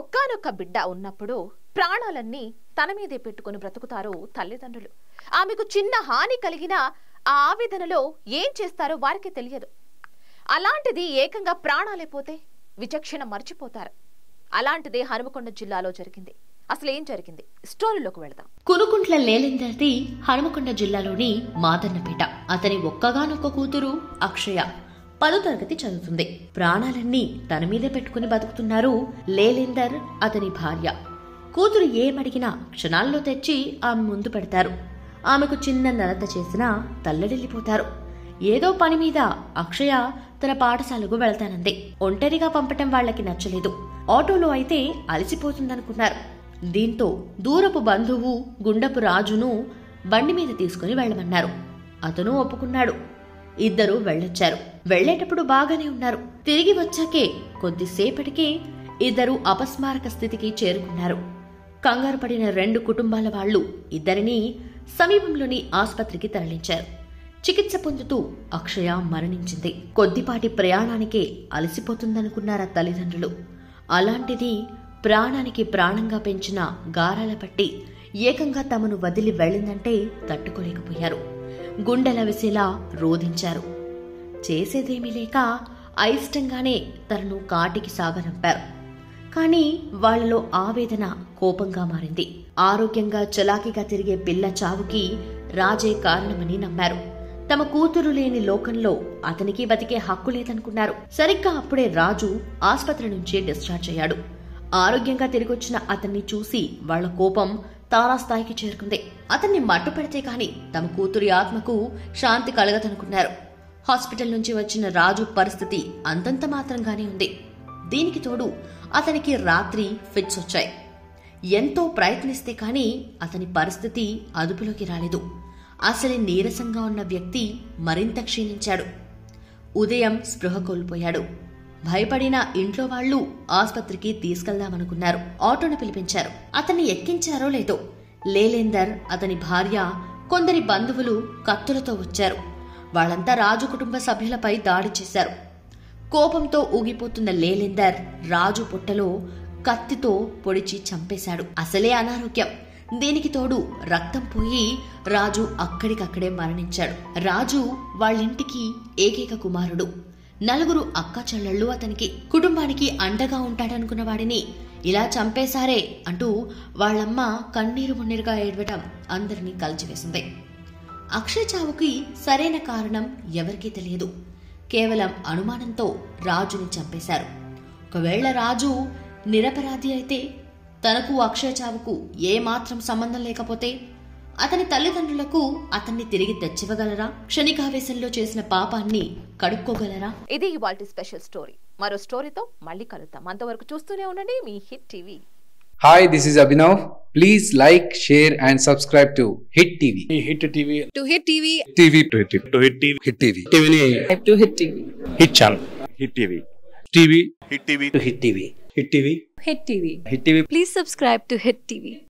ఒక్కానొక్క బిడ్డ ఉన్నప్పుడు ప్రాణాలన్నీ తన మీదే పెట్టుకుని బ్రతుకుతారు తల్లిదండ్రులు ఆమెకు చిన్న హాని కలిగినా ఆ ఆవేదనలో ఏం చేస్తారో వారికి తెలియదు అలాంటిది ఏకంగా ప్రాణాలే పోతే విచక్షణ మర్చిపోతారు అలాంటిదే హనుమకొండ జిల్లాలో జరిగింది అసలు ఏం జరిగింది స్టోరీలోకి వెళదాం కునుకుంట్ల లేలెందర్ది హనుమకొండ జిల్లాలోని మాదన్నపేట అతని ఒక్కగానొక్క కూతురు అక్షయ పదో తరగతి చదువుతుంది ప్రాణాలన్నీ తన మీదే పెట్టుకుని బతుకుతున్నారు లేలెందర్ అతని భార్య కూతురు ఏమడిగినా క్షణాల్లో తెచ్చి ఆమె ముందు పెడతారు ఆమెకు చిన్న నలత చేసినా తల్లడిల్లిపోతారు ఏదో పని మీద అక్షయ తన పాఠశాలకు వెళ్తానంది ఒంటరిగా పంపటం వాళ్ళకి నచ్చలేదు ఆటోలో అయితే అలసిపోతుందనుకున్నారు దీంతో దూరపు బంధువు గుండపు రాజును బండి మీద తీసుకుని వెళ్ళమన్నారు అతను ఒప్పుకున్నాడు ఇద్దరూ వెళ్ళొచ్చారు వెళ్ళేటప్పుడు బాగానే ఉన్నారు తిరిగి వచ్చాకే కొద్దిసేపటికే ఇద్దరు అపస్మారక స్థితికి చేరుకున్నారు కంగారు పడిన రెండు కుటుంబాల వాళ్ళు ఇద్దరిని సమీపంలోని ఆసుపత్రికి తరలించారు చికిత్స పొందుతూ అక్షయ మరణించింది కొద్దిపాటి ప్రయాణానికే అలసిపోతుందనుకున్నారా తల్లిదండ్రులు అలాంటిది ప్రాణానికి ప్రాణంగా పెంచిన గారాల పట్టి ఏకంగా తమను వదిలి వెళ్ళిందంటే తట్టుకోలేకపోయారు గుండెల విసేలా రోధించారు చేసేదేమీ లేక అయిష్టంగానే తనను కాటికి సాగనంపారు కానీ వాళ్ళలో ఆవేదన కోపంగా మారింది ఆరోగ్యంగా చలాకీగా తిరిగే పిల్ల చావుకి రాజే కారణమని నమ్మారు తమ కూతురు లేని లోకంలో అతనికి బతికే హక్కు లేదనుకున్నారు సరిగ్గా అప్పుడే రాజు ఆస్పత్రి నుంచి డిశ్చార్జ్ అయ్యాడు ఆరోగ్యంగా తిరిగొచ్చిన అతన్ని చూసి వాళ్ళ కోపం తారాస్థాయికి చేరుకుంది అతన్ని మట్టు పెడితే కాని తమ కూతురి ఆత్మకు శాంతి కలగదనుకున్నారు హాస్పిటల్ నుంచి వచ్చిన రాజు పరిస్థితి అంతంత మాత్రంగానే ఉంది దీనికి తోడు అతనికి రాత్రి ఫిట్స్ వచ్చాయి ఎంతో ప్రయత్నిస్తే కాని అతని పరిస్థితి అదుపులోకి రాలేదు అసలే నీరసంగా ఉన్న వ్యక్తి మరింత క్షీణించాడు ఉదయం స్పృహ కోల్పోయాడు భయపడిన ఇంట్లో వాళ్ళు ఆస్పత్రికి తీసుకెళ్దామనుకున్నారు ఆటోను పిలిపించారు అతన్ని ఎక్కించారో లేదో లేలేందర్ అతని భార్య కొందరి బంధువులు కత్తులతో వచ్చారు వాళ్ళంతా రాజు కుటుంబ సభ్యులపై దాడి చేశారు కోపంతో ఊగిపోతున్న లేలేందర్ రాజు పుట్టలో కత్తితో పొడిచి చంపేశాడు అసలే అనారోగ్యం దీనికి తోడు రక్తం పోయి రాజు అక్కడికక్కడే మరణించాడు రాజు వాళ్ళింటికి ఏకైక కుమారుడు నలుగురు అక్క చెల్లెళ్ళు అతనికి కుటుంబానికి అండగా ఉంటాడనుకున్న వాడిని ఇలా చంపేశారే అంటూ వాళ్ళమ్మ కన్నీరు మున్నీరుగా ఏడవటం అందరినీ కలిచివేసింది అక్షయ్ చావుకి సరైన కారణం ఎవరికీ తెలియదు కేవలం అనుమానంతో రాజుని చంపేశారు ఒకవేళ రాజు నిరపరాధి అయితే తనకు అక్షయ్ చావుకు ఏమాత్రం సంబంధం లేకపోతే అతని తల్లిదండ్రులకు అతన్ని తిరిగి తెచ్చివ్వగలరా క్షణికావేశంలో చేసిన పాపాన్ని కడుక్కోగలరా ఇది ఇవాల్టి స్పెషల్ స్టోరీ మరో స్టోరీతో మళ్ళీ కలుద్దాం అంతవరకు చూస్తూనే ఉండండి మీ Hit TV Hi, this is Abhinav. Please like, share, and subscribe to Hit TV. Hit TV to hit TV TV to Hit TV. To Hit TV Hit TV. టీవీని to hit TV Hit channel Hit TV TV Hit TV to Hit TV Hit TV hit TV Hit TV please subscribe to hit TV